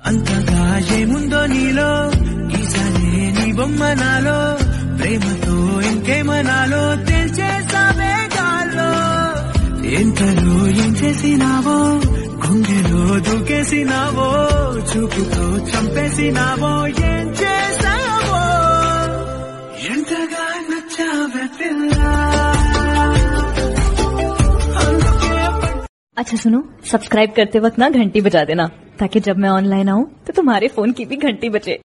అంతగా ఏముందో నీలో ఈసారి నీ బొమ్మ నాలో ప్రేమతో ఇంకేమనాలో తెలిచేసావే గాల్లో ఎంతలో ఏం చేసినావో గుండెలో దూకేసినావో చూపుతో చంపేసినావో ఏం చేసావో ఎంతగా నచ్చావే పిల్ల అందుకే अच्छा सुनो सब्सक्राइब करते वक्त ना घंटी बजा देना ताकि जब मैं ऑनलाइन आऊँ तो तुम्हारे फोन की भी घंटी बजे